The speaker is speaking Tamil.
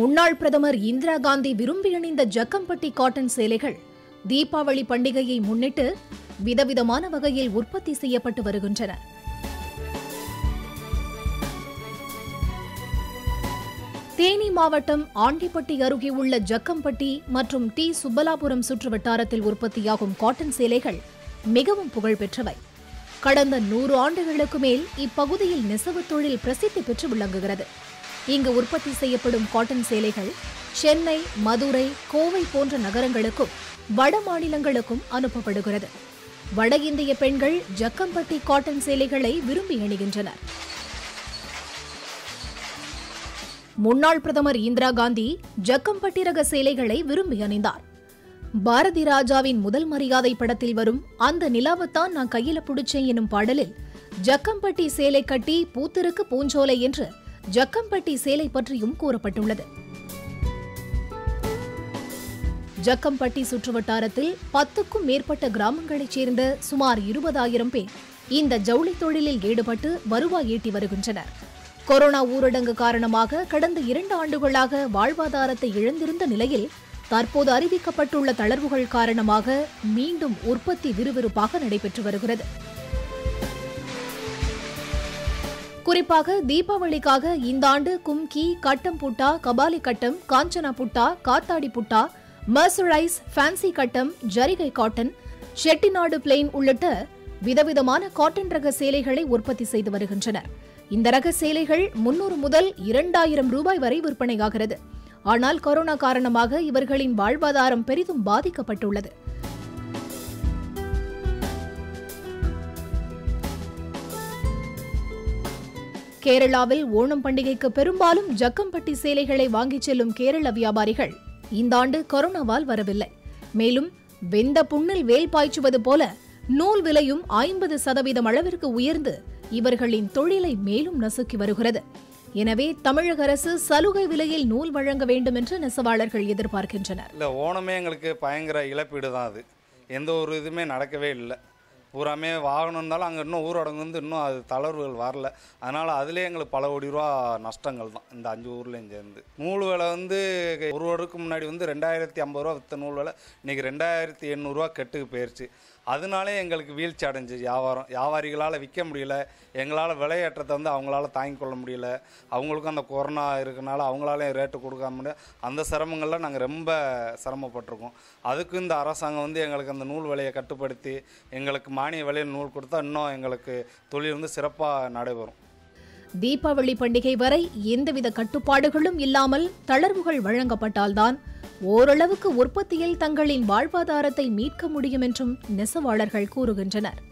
முன்னாள் பிரதமர் இந்திரா காந்தி விரும்பி அணிந்த ஜக்கம்பட்டி காட்டன் சேலைகள் தீபாவளி பண்டிகையை முன்னிட்டு விதவிதமான வகையில் உற்பத்தி செய்யப்பட்டு வருகின்றன தேனி மாவட்டம் ஆண்டிப்பட்டி அருகே உள்ள ஜக்கம்பட்டி மற்றும் டி சுப்பலாபுரம் சுற்றுவட்டாரத்தில் உற்பத்தியாகும் காட்டன் சேலைகள் மிகவும் புகழ்பெற்றவை கடந்த நூறு ஆண்டுகளுக்கு மேல் இப்பகுதியில் நெசவுத் தொழில் பிரசித்தி பெற்று விளங்குகிறது இங்கு உற்பத்தி செய்யப்படும் காட்டன் சேலைகள் சென்னை மதுரை கோவை போன்ற நகரங்களுக்கும் வட மாநிலங்களுக்கும் அனுப்பப்படுகிறது வட இந்திய பெண்கள் ஜக்கம்பட்டி காட்டன் சேலைகளை விரும்பி அணிகின்றனர் முன்னாள் பிரதமர் இந்திரா காந்தி ஜக்கம்பட்டி ரக சேலைகளை விரும்பி அணிந்தார் பாரதி ராஜாவின் முதல் மரியாதை படத்தில் வரும் அந்த நிலாவைத்தான் நான் கையில புடிச்சேன் எனும் பாடலில் ஜக்கம்பட்டி சேலை கட்டி பூத்திருக்கு பூஞ்சோலை என்று ஜக்கம்பட்டி சேலை பற்றியும் கூறப்பட்டுள்ளது ஜக்கம்பட்டி சுற்றுவட்டாரத்தில் பத்துக்கும் மேற்பட்ட கிராமங்களைச் சேர்ந்த சுமார் இருபதாயிரம் பேர் இந்த ஜவுளி தொழிலில் ஈடுபட்டு வருவாய் ஈட்டி வருகின்றனர் கொரோனா ஊரடங்கு காரணமாக கடந்த இரண்டு ஆண்டுகளாக வாழ்வாதாரத்தை இழந்திருந்த நிலையில் தற்போது அறிவிக்கப்பட்டுள்ள தளர்வுகள் காரணமாக மீண்டும் உற்பத்தி விறுவிறுப்பாக நடைபெற்று வருகிறது குறிப்பாக தீபாவளிக்காக இந்த ஆண்டு கும்கி கட்டம் புட்டா கபாலி கட்டம் காஞ்சனா புட்டா காத்தாடி புட்டா மர்சரைஸ் ஃபேன்சி கட்டம் ஜரிகை காட்டன் செட்டிநாடு பிளெயின் உள்ளிட்ட விதவிதமான காட்டன் ரக சேலைகளை உற்பத்தி செய்து வருகின்றனர் இந்த ரக சேலைகள் முன்னூறு முதல் இரண்டாயிரம் ரூபாய் வரை விற்பனையாகிறது ஆனால் கொரோனா காரணமாக இவர்களின் வாழ்வாதாரம் பெரிதும் பாதிக்கப்பட்டுள்ளது கேரளாவில் ஓணம் பண்டிகைக்கு பெரும்பாலும் ஜக்கம்பட்டி சேலைகளை வாங்கிச் செல்லும் கேரள வியாபாரிகள் இந்த ஆண்டு கொரோனாவால் வரவில்லை மேலும் வெந்த புண்ணில் வேல் பாய்ச்சுவது போல நூல் விலையும் ஐம்பது சதவீதம் அளவிற்கு உயர்ந்து இவர்களின் தொழிலை மேலும் நசுக்கி வருகிறது எனவே தமிழக அரசு சலுகை விலையில் நூல் வழங்க வேண்டும் என்று நெசவாளர்கள் எதிர்பார்க்கின்றனர் இல்லை ஓணமே எங்களுக்கு பயங்கர இழப்பீடு தான் அது எந்த ஒரு இதுவுமே நடக்கவே இல்லை பூராமே வாகனம் இருந்தாலும் அங்கே இன்னும் ஊரடங்கு வந்து இன்னும் அது தளர்வுகள் வரல அதனால் அதுலேயே எங்களுக்கு பல கோடி ரூபா நஷ்டங்கள் தான் இந்த அஞ்சு ஊர்லேயும் சேர்ந்து நூல் விலை வந்து ஒரு வருடத்துக்கு முன்னாடி வந்து ரெண்டாயிரத்தி ஐம்பது ரூபா விற்ற நூல் விலை இன்றைக்கி ரெண்டாயிரத்தி எண்ணூறுரூவா கெட்டுக்கு போயிடுச்சு அதனாலே எங்களுக்கு வீழ்ச்சி அடைஞ்சு வியாபாரம் வியாபாரிகளால் விற்க முடியல எங்களால் விலையேற்றத்தை வந்து அவங்களால தாங்கிக் கொள்ள முடியல அவங்களுக்கும் அந்த கொரோனா இருக்கனால அவங்களாலையும் ரேட்டு கொடுக்க முடியல அந்த சிரமங்களில் நாங்கள் ரொம்ப சிரமப்பட்டிருக்கோம் அதுக்கு இந்த அரசாங்கம் வந்து எங்களுக்கு அந்த நூல் விலையை கட்டுப்படுத்தி எங்களுக்கு மானிய விலையில் நூல் கொடுத்தா இன்னும் எங்களுக்கு தொழில் வந்து சிறப்பாக நடைபெறும் தீபாவளி பண்டிகை வரை எந்தவித கட்டுப்பாடுகளும் இல்லாமல் தளர்வுகள் வழங்கப்பட்டால்தான் ஓரளவுக்கு உற்பத்தியில் தங்களின் வாழ்வாதாரத்தை மீட்க முடியும் என்றும் நெசவாளர்கள் கூறுகின்றனர்